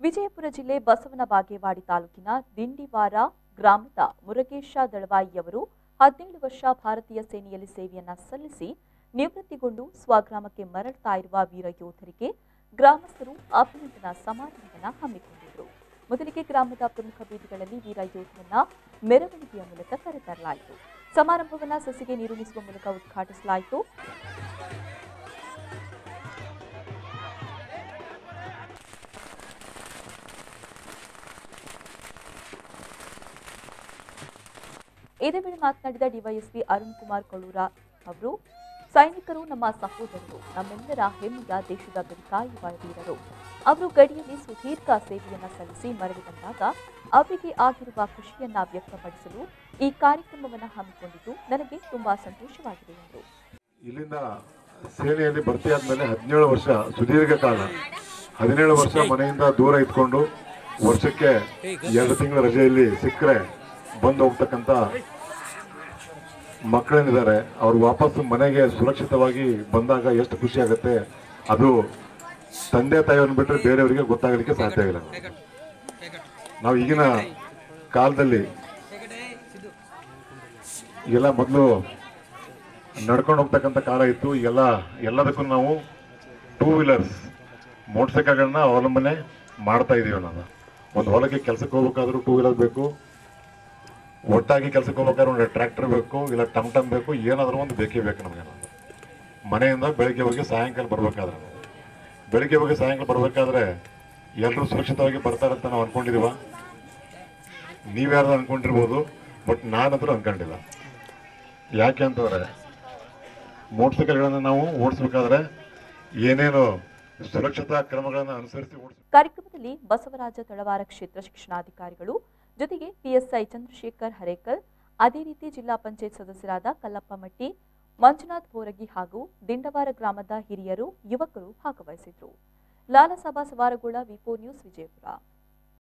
ವಿಜಯಪುರ ಜಿಲ್ಲೆ ಬಸವನ ಬಾಗೇವಾಡಿ ತಾಲೂಕಿನ ದಿಂಡಿವಾರ ಗ್ರಾಮದ ಮುರುಗೇಶ ದಳವಾಯಿಯವರು ಹದಿನೇಳು ವರ್ಷ ಭಾರತೀಯ ಸೇನೆಯಲ್ಲಿ ಸೇವೆಯನ್ನ ಸಲ್ಲಿಸಿ ನಿವೃತ್ತಿಗೊಂಡು ಸ್ವಗ್ರಾಮಕ್ಕೆ ಮರಳ್ತಾ ಇರುವ ವೀರ ಯೋಧರಿಗೆ ಗ್ರಾಮಸ್ಥರು ಅಭಿನಂದನಾ ಸಮಾರಂಭವನ್ನ ಹಮ್ಮಿಕೊಂಡಿದ್ದರು ಮೊದಲಿಗೆ ಗ್ರಾಮದ ಪ್ರಮುಖ ಬೀದಿಗಳಲ್ಲಿ ವೀರ ಯೋಧರನ್ನ ಮೆರವಣಿಗೆಯ ಮೂಲಕ ಕರೆತರಲಾಯಿತು ಸಮಾರಂಭವನ್ನ ಸಸಿಗೆ ನೀರುಣಿಸುವ ಮೂಲಕ ಉದ್ಘಾಟಿಸಲಾಯಿತು ಇದೇ ವೇಳೆ ಮಾತನಾಡಿದ ಡಿವೈಎಸ್ಪಿ ಅರುಣ್ ಕುಮಾರ್ ಕೊಳ್ಳೂರ ಅವರು ಸೈನಿಕರು ನಮ್ಮ ಸಹೋದರರು ನಮ್ಮೆಲ್ಲರ ಹೆಮ್ಮೆಯ ದೇಶದ ಗಡಿಕಾಯುವ ವೀರರು ಅವರು ಗಡಿಯಲ್ಲಿ ಸುದೀರ್ಘ ಸೇವೆಯನ್ನ ಸಲ್ಲಿಸಿ ಮರಳಿ ಬಂದಾಗ ಅವರಿಗೆ ಆಗಿರುವ ಖುಷಿಯನ್ನ ವ್ಯಕ್ತಪಡಿಸಲು ಈ ಕಾರ್ಯಕ್ರಮವನ್ನು ಹಮ್ಮಿಕೊಂಡಿದ್ದು ನನಗೆ ತುಂಬಾ ಸಂತೋಷವಾಗಿದೆ ಎಂದರು ಇಲ್ಲಿಂದ ಸೇನೆಯಲ್ಲಿ ಭರ್ತಿ ಆದ್ಮೇಲೆ ಹದಿನೇಳು ವರ್ಷ ಸುದೀರ್ಘ ಕಾಲ ಹದಿನೇಳು ವರ್ಷ ಮನೆಯಿಂದ ದೂರ ಇದ್ಕೊಂಡು ವರ್ಷಕ್ಕೆ ಎರಡು ತಿಂಗಳ ರಜೆಯಲ್ಲಿ ಸಿಕ್ಕರೆ ಬಂದು ಹೋಗ್ತಕ್ಕಂಥ ಮಕ್ಕಳೇನಿದ್ದಾರೆ ಅವ್ರು ವಾಪಸ್ ಮನೆಗೆ ಸುರಕ್ಷಿತವಾಗಿ ಬಂದಾಗ ಎಷ್ಟು ಖುಷಿ ಆಗುತ್ತೆ ಅದು ತಂದೆ ತಾಯಿಯನ್ನು ಬಿಟ್ಟರೆ ಬೇರೆಯವರಿಗೆ ಗೊತ್ತಾಗಲಿಕ್ಕೆ ಸಾಧ್ಯ ಇಲ್ಲ ನಾವು ಈಗಿನ ಕಾಲದಲ್ಲಿ ಈಗೆಲ್ಲ ಮೊದಲು ನಡ್ಕೊಂಡು ಹೋಗ್ತಕ್ಕಂಥ ಕಾಲ ಇತ್ತು ಈಗೆಲ್ಲ ಎಲ್ಲದಕ್ಕೂ ನಾವು ಟೂ ವೀಲರ್ಸ್ ಮೋಟರ್ ಸೈಕಲ್ಗಳನ್ನ ಅವಲಂಬನೆ ಮಾಡ್ತಾ ಇದೀವಿ ನಾವು ಒಂದು ಹೊಲಕ್ಕೆ ಕೆಲಸಕ್ಕೆ ಹೋಗ್ಬೇಕಾದ್ರೂ ಟೂ ವೀಲರ್ ಬೇಕು ಒಟ್ಟಾಗಿ ಕೆಲಸಕ್ಕೆ ಹೋಗ್ಬೇಕಾದ್ರೆ ಒಂದು ಟ್ರ್ಯಾಕ್ಟರ್ ಬೇಕು ಇಲ್ಲ ಟಮ್ ಟಮ್ ಬೇಕು ಏನಾದರೂ ಒಂದು ಬೇಕೇ ಬೇಕು ನಮಗೆ ಮನೆಯಿಂದ ಬೆಳಿಗ್ಗೆ ಹೋಗಿ ಸಾಯಂಕಾಲ ಬರ್ಬೇಕಾದ್ರೆ ಬೆಳಿಗ್ಗೆ ಹೋಗಿ ಸಾಯಂಕಾಲ ಬರ್ಬೇಕಾದ್ರೆ ಎಲ್ಲರೂ ಸುರಕ್ಷಿತವಾಗಿ ಬರ್ತಾರಂತ ನಾವು ಅನ್ಕೊಂಡಿದೀವ ನೀವ್ಯಾರು ಅನ್ಕೊಂಡಿರ್ಬೋದು ಬಟ್ ನಾನಂತೂ ಅನ್ಕೊಂಡಿಲ್ಲ ಯಾಕೆ ಅಂತಂದ್ರೆ ಮೋಟರ್ ಸೈಕಲ್ಗಳನ್ನು ನಾವು ಓಡಿಸ್ಬೇಕಾದ್ರೆ ಏನೇನು ಸುರಕ್ಷತಾ ಕ್ರಮಗಳನ್ನು ಅನುಸರಿಸಿ ಓಡಿಸ್ ಕಾರ್ಯಕ್ರಮದಲ್ಲಿ ಬಸವರಾಜ ತಳವಾರ ಕ್ಷೇತ್ರ ಶಿಕ್ಷಣಾಧಿಕಾರಿಗಳು ಜೊತೆಗೆ ಪಿಎಸ್ಐ ಚಂದ್ರಶೇಖರ್ ಹರೇಕಲ್ ಅದೇ ರೀತಿ ಜಿಲ್ಲಾ ಪಂಚಾಯತ್ ಸದಸ್ಯರಾದ ಕಲ್ಲಪ್ಪ ಮಟ್ಟಿ ಮಂಜುನಾಥ್ ಬೋರಗಿ ಹಾಗೂ ದಿಂಡವಾರ ಗ್ರಾಮದ ಹಿರಿಯರು ಯುವಕರು ಭಾಗವಹಿಸಿದ್ರು ಲಾಲಸಭಾ ಸವಾರಗೋಳ ವಿಪೋ ನ್ಯೂಸ್ ವಿಜಯಪುರ